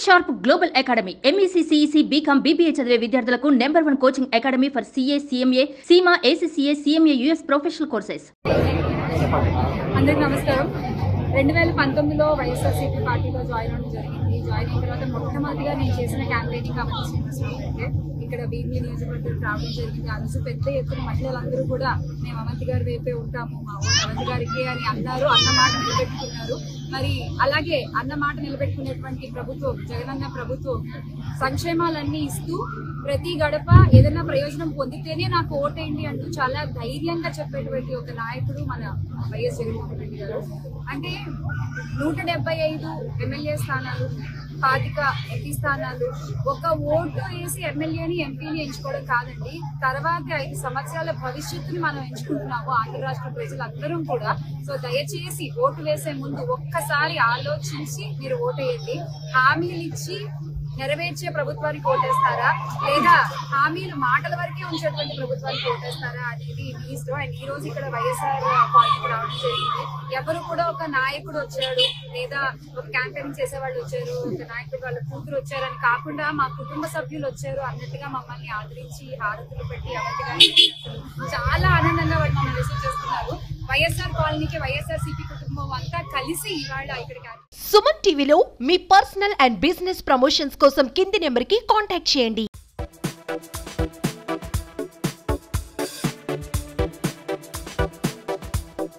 sharp global academy MEC CEC BCom BBA చదివే విద్యార్థులకు number one coaching academy for CA CMA CIMA ACCA CMA US professional courses అందరికి నమస్కారం రెండు వేల పంతొమ్మిదిలో వైఎస్ఆర్సీపీ పార్టీలో జాయిన్ అవ్వడం జరిగింది జాయిన్ అయిన తర్వాత మొట్టమొదటిగా నేను చేసిన క్యాంపెయినింగ్ అమలు శ్రీనివాసరావు అంటే ఇక్కడ భీమిలి నియోజకవర్గం రావడం జరిగింది ఆ రోజు పెద్ద ఎత్తున మహిళలందరూ కూడా మేము అవంతి గారి వైపే ఉంటాము మా ఊరు అవంతి గారికి అని అన్నారు అన్న మాట నిలబెట్టుకున్నారు మరి అలాగే అన్న మాట నిలబెట్టుకునేటువంటి ప్రభుత్వం జగనన్న ప్రభుత్వం సంక్షేమాలన్నీ ఇస్తూ ప్రతి గడప ఏదైనా ప్రయోజనం పొందితేనే నాకు ఓటేయండి అంటూ చాలా ధైర్యంగా చెప్పేటువంటి ఒక నాయకుడు మన వైఎస్ జగన్మోహన్ రెడ్డి గారు అంటే నూట డెబ్బై ఐదు ఎమ్మెల్యే స్థానాలు పాతిక ఎంపీ స్థానాలు ఒక ఓటు వేసి ఎమ్మెల్యేని ఎంపీని ఎంచుకోవడం కాదండి తర్వాత ఐదు సంవత్సరాల భవిష్యత్తుని మనం ఎంచుకుంటున్నాము ఆంధ్ర రాష్ట్ర ప్రజలందరం కూడా సో దయచేసి ఓటు వేసే ముందు ఒక్కసారి ఆలోచించి మీరు ఓటేయండి హామీలు ఇచ్చి నెరవేర్చే ప్రభుత్వానికి ఓటేస్తారా లేదా హామీలు మాటల వరకే ఉంచేటువంటి ప్రభుత్వానికి ఓటేస్తారా అనేది మీ ఇష్టం అండ్ ఈ రోజు ఇక్కడ వైఎస్ఆర్ పార్టీకి రావడం జరిగింది ఎవరు కూడా ఒక నాయకుడు వచ్చాడు లేదా ఒక క్యాంపెయిన్ చేసే వాళ్ళు వచ్చారు ఒక నాయకుడు వాళ్ళ కూతురు వచ్చారని కాకుండా మా కుటుంబ సభ్యులు వచ్చారు అన్నట్టుగా మమ్మల్ని ఆదరించి హారతులు పెట్టి ఎవరికి చాలా ఆనందంగా వాళ్ళు మమ్మల్ని రిసీవ్ చేస్తున్నారు వైఎస్ఆర్ కాలనీకి వైఎస్ఆర్ సిపి కుటుంబం అంతా కలిసి ఇవాళ ఇక్కడికి సుమన్ టీవీలో మీ పర్సనల్ అండ్ బిజినెస్ ప్రమోషన్స్ కోసం కింది నెంబర్కి కాంటాక్ట్ చేయండి